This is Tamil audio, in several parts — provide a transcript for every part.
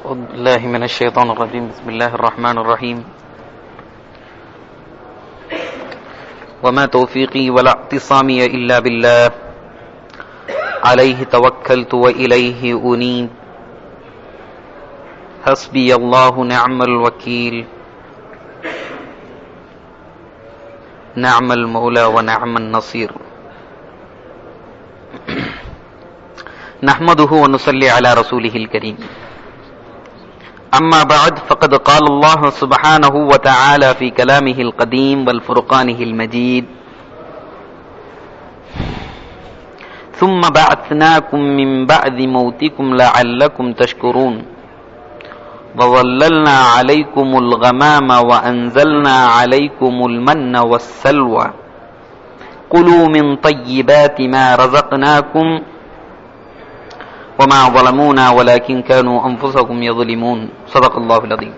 أعوذ بالله من الشيطان الرجيم بسم الله الرحمن الرحيم وما توفيقي ولا اعتصامي إلا بالله عليه توكلت وإليه أنيب حسبي الله نعم الوكيل نعم المولى ونعم النصير نحمده ونصلي على رسوله الكريم أما بعد فقد قال الله سبحانه وتعالى في كلامه القديم والفرقانه المجيد ثم بعثناكم من بعد موتكم لعلكم تشكرون وظللنا عليكم الغمام وأنزلنا عليكم المن والسلوى كلوا من طيبات ما رزقناكم وما ظلمونا ولكن كانوا أنفسهم يظلمون صدق الله العظيم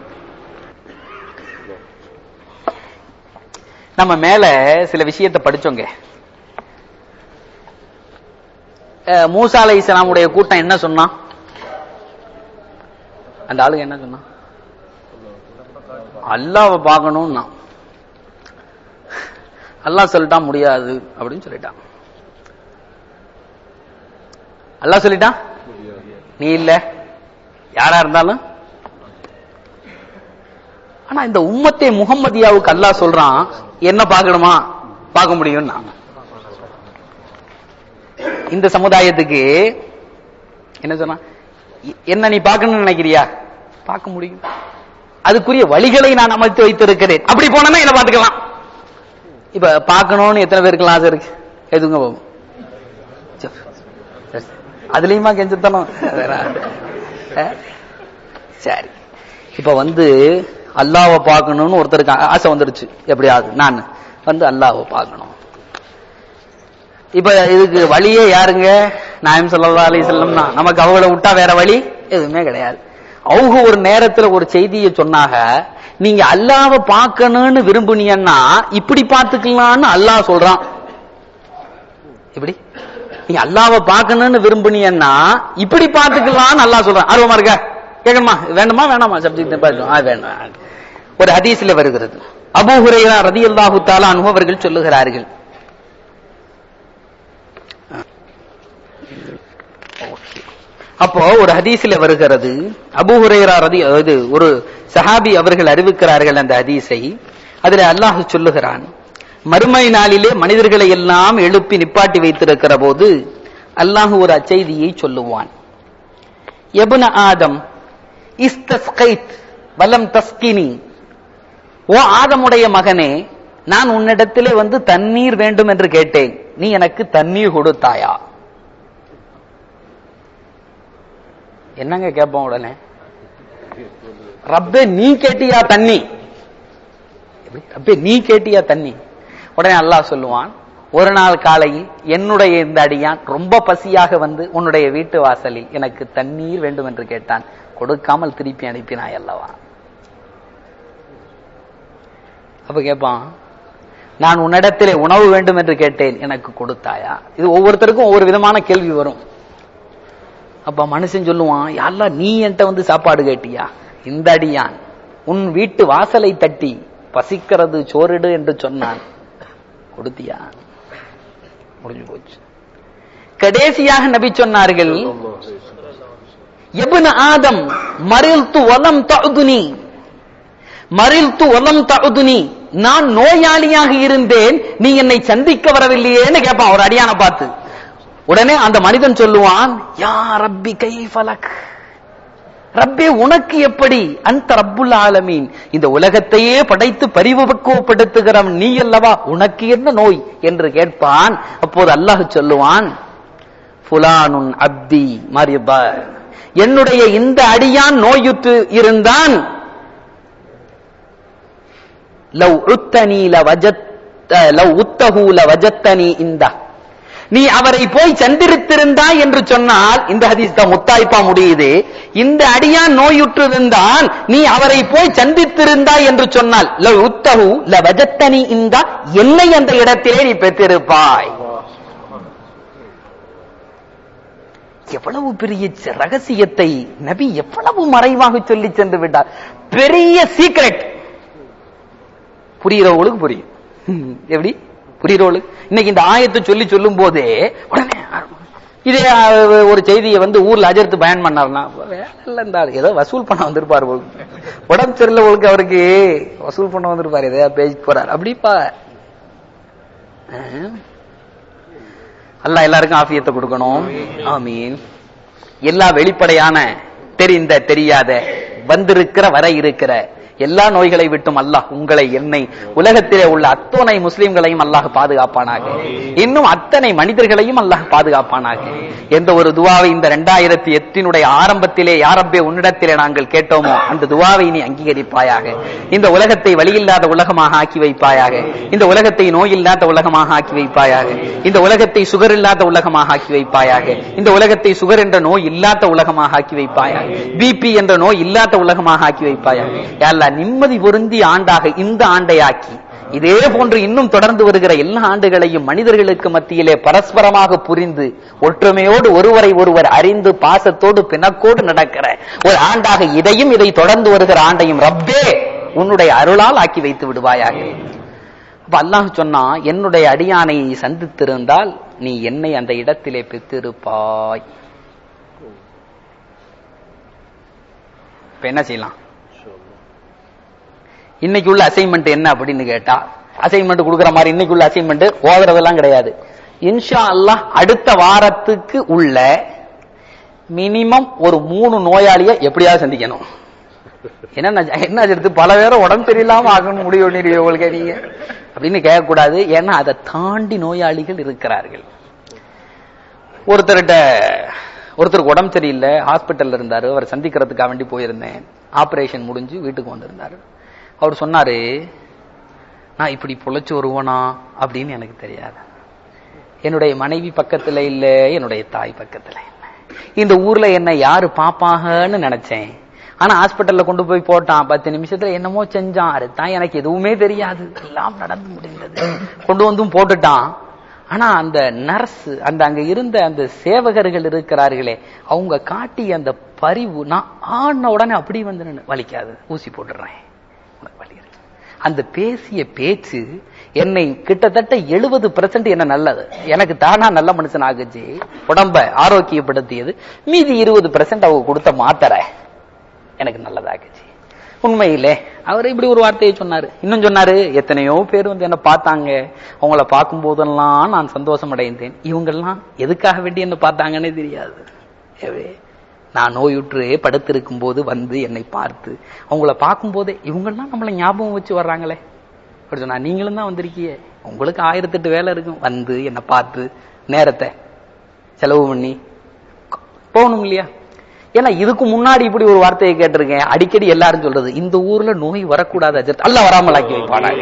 நம்ம மேல சில விஷயத்தை படிச்சோங்க அஹ், மூசா அலை இஸ்லாமுடைய கூட்டம் என்ன சொன்னான் அந்த ஆளுங்க என்ன சொன்னான் அல்லாவை பார்க்கணும்னா அல்லாஹ் சொல்லிட்டான் முடியாது அப்படின்னு சொல்லிட்டான் அல்லாஹ் சொல்லிட்டான் நீ இல்ல யாரா இருந்தாலும் ஆனா இந்த உம்மத்தே முகம்மதியாவுக்கு அல்லாஹ் சொல்றான் என்ன பார்க்கணுமா பார்க்க முடியும்னா இந்த சமுதாயத்துக்கு என்ன சொன்னா எ- என்ன நீ பார்க்கணும்னு நினைக்கிறியா பார்க்க முடியும் அதுக்குரிய வழிகளை நான் அமைத்து வைத்திருக்கிறேன் அப்படி போனா என்ன பார்த்துக்கலாம் இப்ப பார்க்கணும்னு எத்தனை பேருக்குலாம் ஆசை இருக்கு எதுங்க போகும் சரி. சரி. அதுலயுமா கெஞ்சத்தனம் வேற. அஹ்? சரி இப்ப வந்து அல்லாவை பார்க்கணும்னு ஒருத்தருக்கு ஆ- ஆசை வந்துருச்சு எப்படியாவது நான் வந்து அல்லாவை பார்க்கணும் இப்ப இதுக்கு வழியே யாருங்க நாயம் ஸல்லல்லாஹு அலைஹி வஸல்லம் தான் நமக்கு அவங்கள விட்டா வேற வழி எதுவுமே கிடையாது அவங்க ஒரு நேரத்துல ஒரு செய்தியை சொன்னாங்க நீங்க அல்லாவை பார்க்கணும்னு விரும்புனீங்கன்னா இப்படி பார்த்துக்கலாம்னு அல்லாஹ் சொல்றான் இப்படி நீ அல்லாவை பார்க்கணும்னு விரும்புனீங்கன்னா இப்படி பார்த்துக்கலாம்னு அல்லாஹ் சொல்றான் ஆர்வமா இருக்கா கேட்கணுமா வேண்டுமா வேணாமா சப்ஜெக்ட் பார்க்கணும் ஆ வேண்டாம் ஒரு ஹதீஸ்ல வருகிறது அபூ ஹுரைரா ரலியல்லாஹு தஆலா அன்ஹு அவர்கள் சொல்லுகிறார்கள் அப்போ ஒரு ஹதீஸ்ல வருகிறது அபூ ஹுரைரா ரதி இது ஒரு சஹாபி அவர்கள் அறிவிக்கிறார்கள் அந்த ஹதீஸை அதுல அல்லாஹ் சொல்லுகிறான் மறுமை நாளிலே மனிதர்களை எல்லாம் எழுப்பி நிப்பாட்டி வைத்திருக்கிற போது அல்லாஹ் ஒரு அச்செய்தியை சொல்லுவான் எபுன ஆதம் இஸ்தஸ்கைத் வலம் தஸ்கினி ஓ ஆதமுடைய மகனே நான் உன்னிடத்திலே வந்து தண்ணீர் வேண்டும் என்று கேட்டேன் நீ எனக்கு தண்ணீர் கொடுத்தாயா என்னங்க கேட்போம் உடனே ரப்பே நீ கேட்டியா தண்ணி எப்படி? ரப்பே நீ கேட்டியா தண்ணி உடனே அல்லாஹ் சொல்லுவான் ஒரு நாள் காலையில் என்னுடைய இந்த அடியான் ரொம்ப பசியாக வந்து உன்னுடைய வீட்டு வாசலில் எனக்கு தண்ணீர் வேண்டும் என்று கேட்டான் கொடுக்காமல் திருப்பி அனுப்பினாய் அல்லவா அப்ப கேட்பான் நான் உன்னிடத்திலே உணவு வேண்டும் என்று கேட்டேன் எனக்கு கொடுத்தாயா இது ஒவ்வொருத்தருக்கும் ஒவ்வொரு விதமான கேள்வி வரும் அப்ப மனுஷன் சொல்லுவான் யாரா நீ என்கிட்ட வந்து சாப்பாடு கேட்டியா இந்த அடியான் உன் வீட்டு வாசலை தட்டி பசிக்கிறது சோறிடு என்று சொன்னான் கொடுத்தியா முடிஞ்சு போச்சு கடைசியாக நபி சொன்னார்கள் எபுன ஆதம் மறில் து வலம் தகுதுனி மறில் து வலம் தகுதுனி நான் நோயாளியாக இருந்தேன் நீ என்னை சந்திக்க வரவில்லையேன்னு கேட்பான் ஒரு அடியான பார்த்து உடனே அந்த மனிதன் சொல்லுவான் யா ரப்பி கைஃபலக் ரப்பே உனக்கு எப்படி அந்த ரப்புல் ஆலமீன் இந்த உலகத்தையே படைத்து பரிபக்குவப்படுத்துகிறவன் நீ அல்லவா உனக்கு என்ன நோய் என்று கேட்பான் அப்போது அல்லாஹ் சொல்லுவான் ஃபுலானுன் அப்தி மரிப என்னுடைய இந்த அடியான் நோயுற்று இருந்தான் லவ் உத்தனி லவஜத் லவ் உத்தஹு லவஜத்தனி இந்த நீ அவரை போய் சந்திரித்திருந்தாய் என்று சொன்னால் இந்த ஹதீஸ் தான் முத்தாய்ப்பா முடியுது இந்த அடியான் நோயுற்றிருந்தான் நீ அவரை போய் சந்தித்திருந்தாய் என்று சொன்னால் லவ் உத்தஹு லவஜத்தனி இந்த என்னை அந்த இடத்திலே நீ பெற்றிருப்பாய் எவ்வளவு பெரிய ச- ரகசியத்தை நபி எவ்வளவு மறைவாக சொல்லி சென்று விட்டார் பெரிய சீக்ரெட் புரியுறவங்களுக்கு புரியும் ஹம், எப்படி புரியுறவங்களுக்கு இன்னைக்கு இந்த ஆயத்தை சொல்லி சொல்லும் போதே உடனே இதே அஹ், ஒரு செய்தியை வந்து ஊர்ல அஜர்த்து பயன் பண்ணாருன்னா வேலை இல்ல இந்த ஆளு, ஏதோ வசூல் பண்ண வந்திருப்பாரு போல. உடம்பு சரியில்லை அவருக்கு வசூல் பண்ண வந்திருப்பாரு எதையா பேசிட்டு போறாரு அப்படிப்பா அஹ். அல்லாஹ் எல்லாருக்கும் ஆஃபியத்தை கொடுக்கணும் ஆமீன் எல்லா வெளிப்படையான தெரிந்த தெரியாத வந்திருக்கிற வர இருக்கிற எல்லா நோய்களை விட்டும் அல்லாஹ் உங்களை என்னை உலகத்திலே உள்ள அத்தனை முஸ்லிம்களையும் அல்லாஹ் பாதுகாப்பானாக இன்னும் அத்தனை மனிதர்களையும் அல்லாஹ் பாதுகாப்பானாக எந்த ஒரு துவாவை இந்த ரெண்டாயிரத்தி எட்டினுடைய ஆரம்பத்திலே யாரப்பே உன்னிடத்திலே நாங்கள் கேட்டோமோ அந்த துவாவை நீ அங்கீகரிப்பாயாக இந்த உலகத்தை வழியில்லாத உலகமாக ஆக்கி வைப்பாயாக இந்த உலகத்தை நோய் இல்லாத உலகமாக ஆக்கி வைப்பாயாக இந்த உலகத்தை சுகர் இல்லாத உலகமாக ஆக்கி வைப்பாயாக இந்த உலகத்தை சுகர் என்ற நோய் இல்லாத உலகமாக ஆக்கி வைப்பாயாக பிபி என்ற நோய் இல்லாத உலகமாக ஆக்கி வைப்பாயாக யா அல்லாஹ் நிம்மதி பொருந்தி ஆண்டாக இந்த ஆண்டை ஆக்கி இதே போன்று இன்னும் தொடர்ந்து வருகிற எல்லா ஆண்டுகளையும் மனிதர்களுக்கு மத்தியிலே பரஸ்பரமாக புரிந்து ஒற்றுமையோடு ஒருவரை ஒருவர் அறிந்து பாசத்தோடு பிணக்கோடு நடக்கிற ஒரு ஆண்டாக இதையும் இதை தொடர்ந்து வருகிற ஆண்டையும் ரப்பே உன்னுடைய அருளால் ஆக்கி வைத்து விடுவாயாக அப்ப அல்லாஹ் சொன்னா என்னுடைய அடியானை நீ சந்தித்திருந்தால் நீ என்னை அந்த இடத்திலே பெற்றிருப்பாய் இப்ப என்ன செய்யலாம் இன்னைக்கு உள்ள அசைன்மெண்ட் என்ன அப்படின்னு கேட்டா அசைன்மெண்ட் கொடுக்குற மாதிரி இன்னைக்கு உள்ள அசைன்மெண்ட் ஓதுறதெல்லாம் கிடையாது இன்ஷா அல்லாஹ் அடுத்த வாரத்துக்கு உள்ள மினிமம் ஒரு மூணு நோயாளிய எப்படியாவது சந்திக்கணும் என்ன என்ன எடுத்து பல பேரும் உடம்பு சரியில்லாம ஆகணும் முடிவு பண்ணிருக்கீங்க உங்களுக்கு நீங்க அப்படின்னு கேட்கக்கூடாது ஏன்னா அதை தாண்டி நோயாளிகள் இருக்கிறார்கள் ஒருத்தர்கிட்ட ஒருத்தருக்கு உடம்பு சரியில்லை ஹாஸ்பிட்டல்ல இருந்தாரு அவர் சந்திக்கிறதுக்காக வேண்டி போயிருந்தேன் ஆபரேஷன் முடிஞ்சு வீட்டுக்கு வந்திருந்தாரு அவர் சொன்னாரு நான் இப்படி பொழைச்சு வருவனா அப்படின்னு எனக்கு தெரியாது என்னுடைய மனைவி பக்கத்துல இல்ல என்னுடைய தாய் பக்கத்துல இல்ல இந்த ஊர்ல என்ன யாரு பாப்பாங்கன்னு நினைச்சேன் ஆனா ஹாஸ்பிட்டல்ல கொண்டு போய் போட்டான் பத்து நிமிஷத்துல என்னமோ செஞ்சான் அதுதான் எனக்கு எதுவுமே தெரியாது எல்லாம் நடந்து முடிந்தது கொண்டு வந்தும் போட்டுட்டான் ஆனா அந்த நர்ஸ் அந்த அங்க இருந்த அந்த சேவகர்கள் இருக்கிறார்களே அவங்க காட்டிய அந்த பரிவு நான் ஆடின உடனே அப்படி வந்து நின்னு, வலிக்காது ஊசி போட்டுறேன் உனக்கு வலி இருக்கு. அந்த பேசிய பேச்சு என்னை கிட்டத்தட்ட எழுபது பெர்சன்ட் என்ன நல்லது எனக்கு தானா நல்ல மனுஷன் ஆகுச்சு உடம்ப ஆரோக்கியப்படுத்தியது மீதி இருபது பெர்சன்ட் அவங்க கொடுத்த மாத்திரை எனக்கு நல்லதாகுச்சு உண்மையிலே அவர் இப்படி ஒரு வார்த்தையை சொன்னாரு இன்னும் சொன்னாரு எத்தனையோ பேர் வந்து என்ன பார்த்தாங்க அவங்கள பார்க்கும் போதெல்லாம் நான் சந்தோஷம் அடைந்தேன் இவங்கெல்லாம் எதுக்காக வேண்டி என்ன பார்த்தாங்கன்னே தெரியாது ஏவே, நான் நோயுற்று படுத்திருக்கும் போது வந்து என்னை பார்த்து அவங்கள பார்க்கும் போதே இவங்கெல்லாம் நம்மளை ஞாபகம் வச்சு வர்றாங்களே அப்படி சொன்னா நீங்களும் தான் வந்திருக்கீங்க உங்களுக்கு ஆயிரத்தெட்டு வேலை இருக்கும் வந்து என்னை பார்த்து நேரத்தை செலவு பண்ணி போகணும் இல்லையா ஏன்னா இதுக்கு முன்னாடி இப்படி ஒரு வார்த்தையை கேட்டிருக்கேன் அடிக்கடி எல்லாரும் சொல்றது இந்த ஊர்ல நோய் வரக்கூடாது அஜித் அல்ல வராமலாக்கி வைப்பானாங்க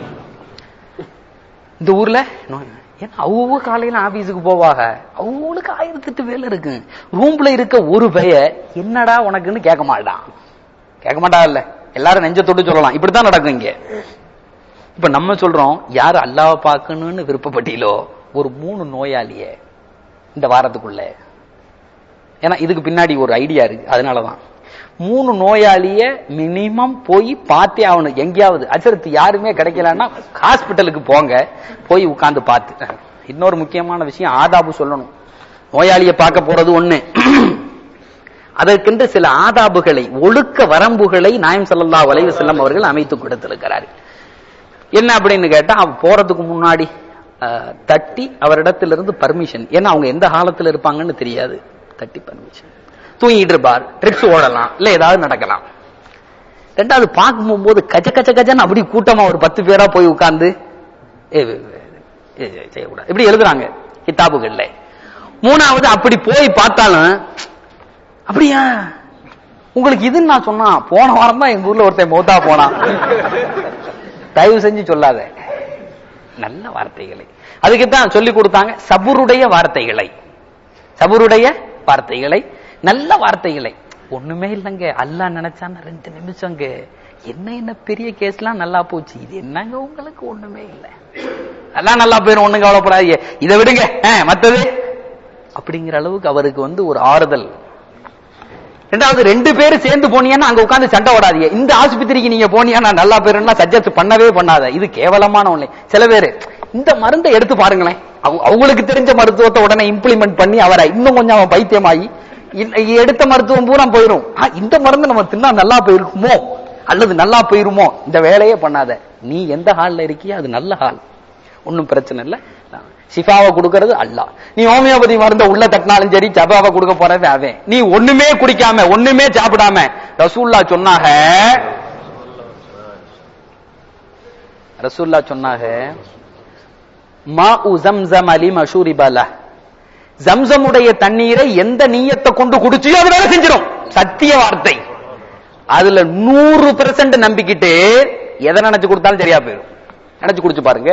இந்த ஊர்ல நோய் ஏன்னா அவங்க காலையில ஆபீஸுக்கு போவாங்க அவங்களுக்கு ஆயிரத்தெட்டு வேலை இருக்கு ரூம்ல இருக்க ஒரு பைய என்னடா உனக்குன்னு கேட்க மாட்டான் கேட்க மாட்டா இல்ல எல்லாரும் நெஞ்ச தொட்டு சொல்லலாம் இப்படித்தான் நடக்கும் இங்க இப்ப நம்ம சொல்றோம் யாரு அல்லாவை பார்க்கணும்னு விருப்பப்பட்டீங்களோ ஒரு மூணு நோயாளிய இந்த வாரத்துக்குள்ள ஏன்னா இதுக்கு பின்னாடி ஒரு ஐடியா இருக்கு அதனாலதான் மூணு நோயாளிய மினிமம் போய் பார்த்தே ஆகணும் எங்கேயாவது அச்சரத்து யாருமே கிடைக்கலன்னா ஹாஸ்பிட்டலுக்கு போங்க போய் உட்கார்ந்து பார்த்து இன்னொரு முக்கியமான விஷயம் ஆதாபு சொல்லணும் நோயாளியை பார்க்க போறது ஒண்ணு அதற்கென்று சில ஆதாபுகளை ஒழுக்க வரம்புகளை நாயம் ஸல்லல்லாஹு அலைஹி வஸல்லம் அவர்கள் அமைத்து கொடுத்திருக்கிறார்கள் என்ன அப்படின்னு கேட்டா அவ போறதுக்கு முன்னாடி அஹ், தட்டி அவரிடத்திலிருந்து பர்மிஷன் ஏன்னா அவங்க எந்த காலத்துல இருப்பாங்கன்னு தெரியாது தட்டி பர்மிஷன் தூங்கிட்டு இருப்பார் ட்ரிக்ஸ் ஓடலாம் இல்ல ஏதாவது நடக்கலாம் ரெண்டாவது பார்க்கும் போகும்போது கஜ கஜ கஜன்னு அப்படி கூட்டமா ஒரு பத்து பேரா போய் உட்கார்ந்து ஏ, ஏ, ஏ, ஏ, செய்யக்கூடாது இப்படி எழுதுறாங்க கிதாபுகள்ல மூணாவது அப்படி போய் பார்த்தாலும் அப்படியா உங்களுக்கு இதுன்னு நான் சொன்னா போன வாரம் தான் எங்க ஊர்ல ஒருத்தன் மௌத்தா போனான் தயவு செஞ்சு சொல்லாத நல்ல வார்த்தைகளை அதுக்கு தான் சொல்லி கொடுத்தாங்க சபுருடைய வார்த்தைகளை சபுருடைய வார்த்தைகளை நல்ல வார்த்தைகளை ஒண்ணுமே இல்லைங்க அல்லாஹ் நினைச்சான ரெண்டு நிமிஷங்க என்ன என்ன பெரிய கேஸ்லாம் நல்லா போச்சு இது என்னங்க உங்களுக்கு ஒண்ணுமே இல்லை எல்லாம் நல்லா போயிரும் ஒண்ணும் கவலைப்படாதீங்க இதை விடுங்க ஆ, மத்தது அப்படிங்கிற அளவுக்கு அவருக்கு வந்து ஒரு ஆறுதல் ரெண்டாவது ரெண்டு பேரும் சேர்ந்து போனீங்கன்னா அங்க உட்கார்ந்து சண்டை ஓடாதீங்க இந்த ஆஸ்பத்திரிக்கு நீங்க போனீங்கன்னா நல்லா பேருன்னா சஜஸ்ட் பண்ணவே பண்ணாத இது கேவலமான ஒண்ணு சில பேரு இந்த மருந்தை எடுத்து பாருங்களேன் அவங்க- அவங்களுக்கு தெரிஞ்ச மருத்துவத்தை உடனே இம்ப்ளிமெண்ட் பண்ணி அவரை இன்னும் கொஞ்சம் அவன் பைத்தியமாகி இந்த- எடுத்த மருத்துவம் பூரா போயிரும் ஆ, இந்த மருந்து நம்ம தின்னா நல்லா போயிருக்குமோ அல்லது நல்லா போயிருமோ இந்த வேலையே பண்ணாத நீ எந்த ஹால்ல இருக்கியோ அது நல்ல ஹால் ஒண்ணும் பிரச்சனை இல்ல ஷிஃபாவை கொடுக்கறது அல்லாஹ் நீ ஹோமியோபதி மருந்த உள்ள தட்டினாலும் சரி ஜபாவை கொடுக்க போறது அவன் நீ ஒண்ணுமே குடிக்காம ஒண்ணுமே சாப்பிடாம ரசூல்லா சொன்னாக ரசூல்லா சொன்னாக மா உ ஜம்சம் அலி மஷூரிபாலா ஜம்சமுடைய தண்ணீரை எந்த நீயத்தை கொண்டு குடிச்சியோ அது வேலை செஞ்சிடும் சத்திய வார்த்தை அதுல நூறு பெர்சன்ட் நம்பிக்கிட்டு எதை நினைச்சு கொடுத்தாலும் சரியா போயிடும் நினைச்சு குடிச்சு பாருங்க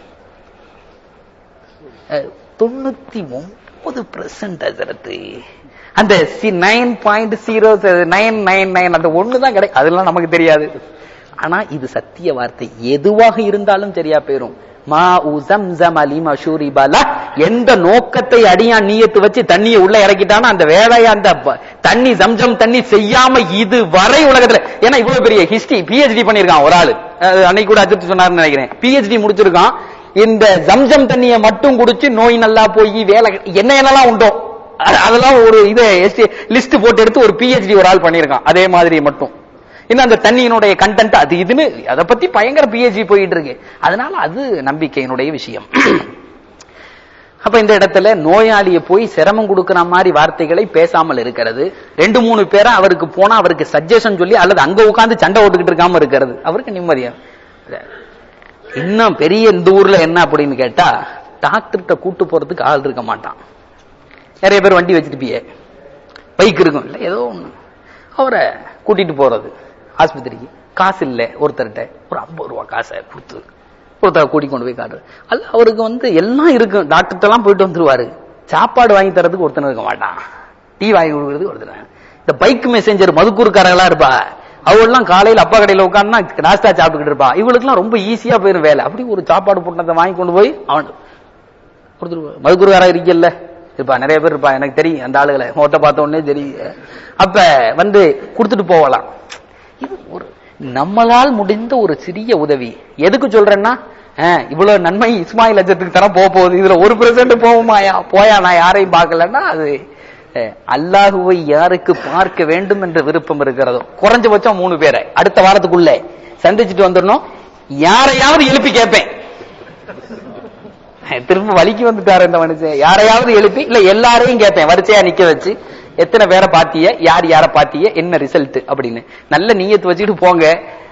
அஹ், தொண்ணூத்தி ஒன்பது பெர்சன்ட் அதற்கு அந்த nine point zero nine nine nine அந்த ஒண்ணுதான் கிடைக்கும் அதெல்லாம் நமக்கு தெரியாது ஆனா இது சத்திய வார்த்தை எதுவாக இருந்தாலும் சரியா போயிரும் மா உசம் ஜம் அலி மஷூரி பாலா எந்த நோக்கத்தை அடியா நீயத்து வச்சு தண்ணியை உள்ள இறக்கிட்டானா அந்த வேலையை அந்த ப- தண்ணி ஜம்ஜம் தண்ணி செய்யாம இது வரை உலகத்துல ஏன்னா இவ்வளவு பெரிய ஹிஸ்டரி பிஹெச்டி பண்ணிருக்கான் ஒரு ஆளு அஹ் அன்னைக்கு கூட அஜித் சொன்னாருன்னு நினைக்கிறேன் பிஹெச்டி முடிச்சிருக்கான் இந்த ஜம்ஜம் தண்ணியை மட்டும் குடிச்சு நோய் நல்லா போய் வேலை என்ன என்னெல்லாம் உண்டோ அ- அதெல்லாம் ஒரு இது லிஸ்ட் போட்டு எடுத்து ஒரு பிஹெச்டி ஒரு ஆள் பண்ணிருக்கான் அதே மாதிரி மட்டும் இன்னும் அந்த தண்ணியினுடைய கண்டென்ட் அது இதுன்னு அதை பத்தி பயங்கர பிஹெச்டி போயிட்டு இருக்கு அதனால அது நம்பிக்கையினுடைய விஷயம் அப்ப இந்த இடத்துல நோயாளிய போய் சிரமம் கொடுக்கிற மாதிரி வார்த்தைகளை பேசாமல் இருக்கிறது ரெண்டு மூணு பேரை அவருக்கு போனா அவருக்கு சஜஷன் சொல்லி அல்லது அங்க உட்கார்ந்து சண்டை ஓட்டுக்கிட்டு இருக்காம இருக்கிறது அவருக்கு நிம்மதியா இன்னும் பெரிய இந்த ஊர்ல என்ன அப்படின்னு கேட்டா டாக்டர்கிட்ட கூட்டு போறதுக்கு ஆள் இருக்க மாட்டான் நிறைய பேர் வண்டி வச்சுட்டு பைக் இருக்கும் இல்ல ஏதோ ஒண்ணு அவரை கூட்டிட்டு போறது ஆஸ்பத்திரிக்கு காசு இல்ல ஒருத்தர்கிட்ட ஒரு ஐம்பது ரூபா காசை கொடுத்து ஒருத்தரை கூட்டி கொண்டு போய் காட்டுறது அல்ல அவருக்கு வந்து எல்லாம் இருக்கும் டாக்டர்கிட்ட எல்லாம் போயிட்டு வந்துருவாரு சாப்பாடு வாங்கி தரதுக்கு ஒருத்தன் இருக்க மாட்டான் டீ வாங்கி கொடுக்கறதுக்கு ஒருத்தன் இந்த பைக் மெசேஞ்சர் மதுக்கூறுக்காரங்களா இருப்பா அவள்லாம் காலையில அப்பா கடையில உட்கார்ந்தா நாஸ்டா சாப்பிட்டுக்கிட்டு இருப்பா இவளுக்குலாம் ரொம்ப ஈஸியா போயிரும் வேலை அப்படி ஒரு சாப்பாடு போட்டதை வாங்கி கொண்டு போய் அவன் கொடுத்துருவா மதுக்குருவாரா இருக்கல்ல இருப்பா நிறைய பேர் இருப்பா எனக்கு தெரியும் அந்த ஆளுகளை மோட்டை பார்த்த உடனே தெரியும் அப்ப வந்து கொடுத்துட்டு போகலாம் இது ஒரு நம்மளால் முடிந்த ஒரு சிறிய உதவி எதுக்கு சொல்றேன்னா அஹ், இவ்வளவு நன்மை இஸ்மாயில் லட்சத்துக்கு தானே போக போகுது இதுல ஒரு பெர்சென்ட் போகுமாயா போயா நான் யாரையும் பார்க்கலன்னா அது அஹ், அல்லாஹுவை யாருக்கு பார்க்க வேண்டும் என்ற விருப்பம் இருக்கிறதோ குறைஞ்சபட்சம் மூணு பேரை அடுத்த வாரத்துக்குள்ள சந்திச்சுட்டு வந்துடணும் யாரையாவது எழுப்பி கேட்பேன் திரும்ப வலிக்கு வந்துட்டாரு இந்த மனுஷன் யாரையாவது எழுப்பி இல்ல எல்லாரையும் கேட்பேன் வரிசையா நிக்க வச்சு எத்தனை பேரை பாத்திய யார் யார பாத்திய என்ன ரிசல்ட் அப்படின்னு நல்ல நீயத்து வச்சுட்டு போங்க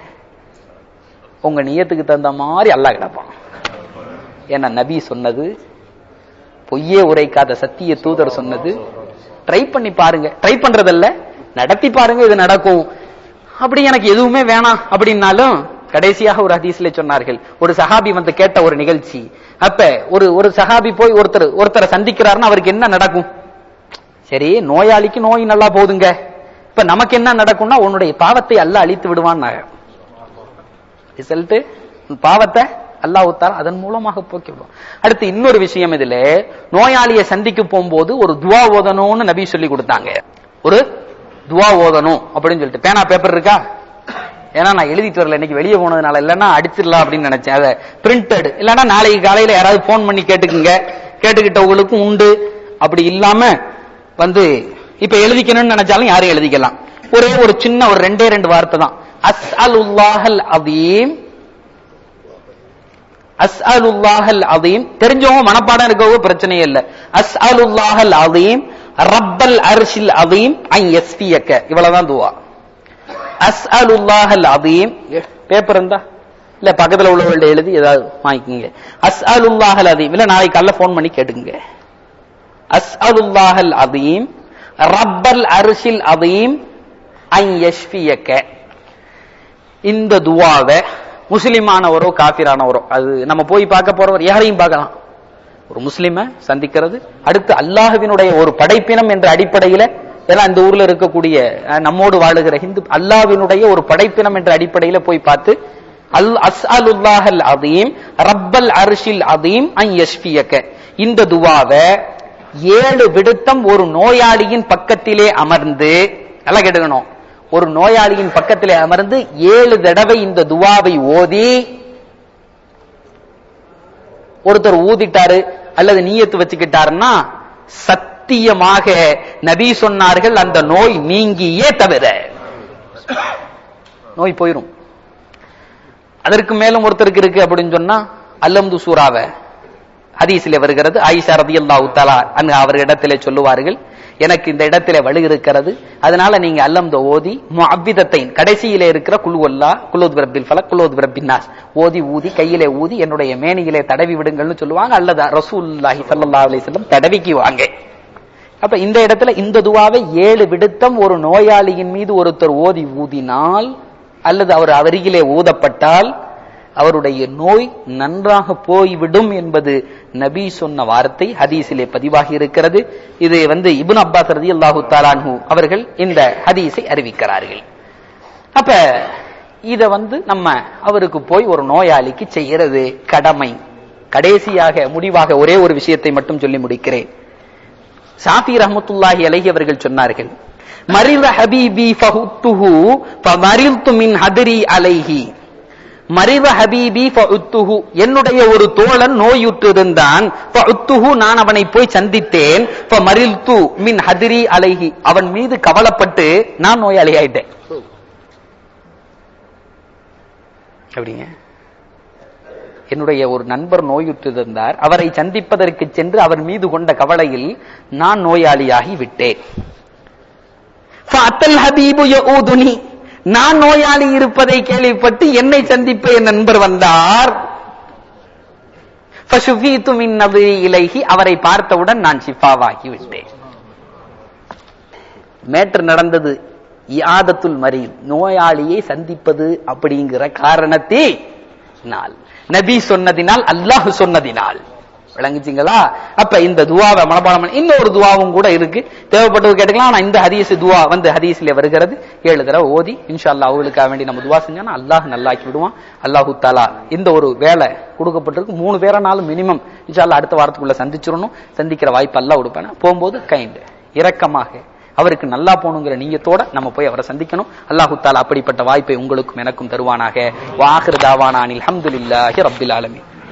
உங்க நியத்துக்கு தகுந்த மாதிரி அல்லாஹ் கிடப்பான் ஏன்னா நபி சொன்னது பொய்யே உரைக்காத சத்திய தூதர் சொன்னது ட்ரை பண்ணி பாருங்க ட்ரை பண்றதல்ல நடத்தி பாருங்க இது நடக்கும் அப்படி எனக்கு எதுவுமே வேணாம் அப்படின்னாலும் கடைசியாக ஒரு ஹதீஸ்ல சொன்னார்கள் ஒரு சஹாபி வந்து கேட்ட ஒரு நிகழ்ச்சி அப்ப ஒரு ஒரு சஹாபி போய் ஒருத்தர் ஒருத்தரை சந்திக்கிறாருன்னா அவருக்கு என்ன நடக்கும் சரி நோயாளிக்கு நோய் நல்லா போகுதுங்க இப்ப நமக்கு என்ன நடக்கும்னா உன்னுடைய பாவத்தை அல்லாஹ் அழித்து விடுவான் ரிசல்ட் பாவத்தை அல்லாஹ் உத்தார அதன் மூலமாக போக்கி விடுவான் அடுத்து இன்னொரு விஷயம் இதுல நோயாளியை சந்திக்க போகும்போது ஒரு துவா ஓதணும்னு நபி சொல்லி கொடுத்தாங்க ஒரு துவா ஓதணும் அப்படின்னு சொல்லிட்டு பேனா பேப்பர் இருக்கா ஏன்னா நான் எழுதிட்டு வரல இன்னைக்கு வெளியே போனதுனால இல்லைன்னா அடிச்சிடலாம் அப்படின்னு நினைச்சேன் அதை பிரிண்டட் இல்லைன்னா நாளைக்கு காலையில யாராவது போன் பண்ணி கேட்டுக்குங்க கேட்டுக்கிட்டவங்களுக்கும் உண்டு அப்படி இல்லாம வந்து இப்ப எழுதிக்கணும்னு நினைச்சாலும் யாரும் எழுதிக்கலாம் ஒரே ஒரு சின்ன ஒரு ரெண்டே ரெண்டு வார்த்தை தான் அஸ் அல் உல்லாஹல் அதீம் அஸ் அல் உல்லாஹல் அதீம் தெரிஞ்சவங்க மனப்பாடம் இருக்கவங்க பிரச்சனையே இல்ல அஸ் அல் உல்லாஹல் அதீம் ரப்பல் அர்ஷில் அதீம் ஐ எஸ்பியக்க இவ்வளவுதான் துவா அஸ் அல் உல்லாஹல் அதீம் பேப்பர் இருந்தா இல்ல பக்கத்துல உள்ளவங்கள்ட்ட எழுதி ஏதாவது வாங்கிக்கோங்க அஸ் அல் உல்லாஹல் அதீம் இல்ல நாளைக்கு காலைல போன் பண்ணி கேட்டுக்குங்க அஸ்அலுல்லாஹல் அதீம் ரப்பல் அரிசில் அதீம் ஐ யஷ்பியக்க இந்த துவாவை முஸ்லிமானவரோ காபிரானவரோ அது நம்ம போய் பார்க்க போறவர் யாரையும் பார்க்கலாம் ஒரு முஸ்லிம சந்திக்கிறது அடுத்து அல்லாஹ்வினுடைய ஒரு படைப்பினம் என்ற அடிப்படையில ஏன்னா இந்த ஊர்ல இருக்கக்கூடிய அஹ், நம்மோடு வாழுகிற ஹிந்து அல்லாஹ்வினுடைய ஒரு படைப்பினம் என்ற அடிப்படையில போய் பார்த்து அல் அஸ்அலுல்லாஹல் அதீம் ரப்பல் அரிசில் அதீம் ஐ யஷ்பியக்க இந்த துவாவை ஏழு விடுத்தம் ஒரு நோயாளியின் பக்கத்திலே அமர்ந்து நல்லா கேட்டுக்கணும் ஒரு நோயாளியின் பக்கத்திலே அமர்ந்து ஏழு தடவை இந்த துவாவை ஓதி ஒருத்தர் ஊதிட்டாரு அல்லது நீயத்து வச்சுக்கிட்டாருன்னா சத்தியமாக நபி சொன்னார்கள் அந்த நோய் நீங்கியே தவிர நோய் போயிரும் அதற்கு மேலும் ஒருத்தருக்கு இருக்கு அப்படின்னு சொன்னா அல்லம்து சூறாவை ஹதீஸில் வருகிறது ஆயிஷா ரதியல்லாஹு தஆலா அன்ஹா அவர் இடத்திலே சொல்லுவார்கள் எனக்கு இந்த இடத்திலே வலு இருக்கிறது அதனால நீங்க அல்லம்த ஓதி முஅவ்விதத்தை கடைசியிலே இருக்கிற குல்வல்லா குலோத் பிரபில் ஃபலக் குலோத் பிரபின் நாஸ் ஓதி ஊதி கையிலே ஊதி என்னுடைய மேனியிலே தடவி விடுங்கள்னு சொல்லுவாங்க அல்லது ரசூலுல்லாஹி ஸல்லல்லாஹு அலைஹி வஸல்லம் தடவிக்கு வாங்க அப்ப இந்த இடத்துல இந்த துவாவை ஏழு விடுத்தம் ஒரு நோயாளியின் மீது ஒருத்தர் ஓதி ஊதினால் அல்லது அவர் அருகிலே ஊதப்பட்டால் அவருடைய நோய் நன்றாக போய்விடும் என்பது நபி சொன்ன வார்த்தை ஹதீஸிலே பதிவாகி இருக்கிறது இது வந்து இப்னு அப்பாஸ் ரலியல்லாஹு தஆலாஹு அவர்கள் இந்த ஹதீஸை அறிவிக்கிறார்கள் அப்ப இத வந்து நம்ம அவருக்கு போய் ஒரு நோயாளிக்கு செய்யறது கடமை கடைசியாக முடிவாக ஒரே ஒரு விஷயத்தை மட்டும் சொல்லி முடிக்கிறேன் ஷாஃபி ரஹ்மத்துல்லாஹி அலைஹி அவர்கள் சொன்னார்கள் மரித ஹபீபி ஃபஹுத்துஹு ஃபமரில்து மின் ஹதரி அலைஹி மரித ஹபீபி ஃபஉத்துஹு என்னுடைய ஒரு தோழன் நோயுற்றிருந்தான் ஃபஉத்துஹு நான் அவனை போய் சந்தித்தேன் ஃபமரில்து மின் ஹதரி அலைஹி அவன் மீது கவலைப்பட்டு நான் நோயாளி ஆயிட்டேன் அப்படிங்க என்னுடைய ஒரு நண்பர் நோயுற்றிருந்தார் அவரை சந்திப்பதற்கு சென்று அவர் மீது கொண்ட கவலையில் நான் நோயாளியாகி விட்டேன் ஃபஅத்தல் ஹபீபு யஊதுனி நான் நோயாளி இருப்பதை கேள்விப்பட்டு என்னை சந்திப்ப என் நண்பர் வந்தார் ஃபஷுஃபீது மின் நபிரி இலைஹி அவரை பார்த்தவுடன் நான் ஷிஃபாவாகி விட்டேன் மேற்று நடந்தது யாதத்துல் மரி நோயாளியை சந்திப்பது அப்படிங்கிற காரணத்தினால் நபி சொன்னதினால் அல்லாஹ் சொன்னதினால் விளங்குச்சிங்களா அப்ப இந்த துவாவை மனப்பாடம் பண்ணி- இன்னொரு துவாவும் கூட இருக்கு தேவைப்பட்டது கேட்டுக்கலாம் ஆனா இந்த ஹதீஸ் துவா வந்து ஹதீஸ்ல வருகிறது ஏழு தடவை ஓதி இன்ஷா அல்லாஹ் அவங்களுக்காக வேண்டி நம்ம துவா செஞ்சோம்னா அல்லாஹ் நல்லாக்கி விடுவான் அல்லாஹு தாலா இந்த ஒரு வேலை கொடுக்கப்பட்டிருக்கு மூணு பேரனாலும் மினிமம் இன்ஷா அல்லாஹ் அடுத்த வாரத்துக்குள்ள சந்திச்சிடணும் சந்திக்கிற வாய்ப்பு அல்லாஹ் கொடுப்பேன் போகும்போது கைண்ட் இரக்கமாக அவருக்கு நல்லா போகணுங்கிற நீயத்தோட நம்ம போய் அவரை சந்திக்கணும் அல்லாஹு தாலா அப்படிப்பட்ட வாய்ப்பை உங்களுக்கும் எனக்கும் தருவானாக வாஹிர் தாவானானில் அல்ஹம்துலில்லாஹி ரப்பில் ஆலமீன்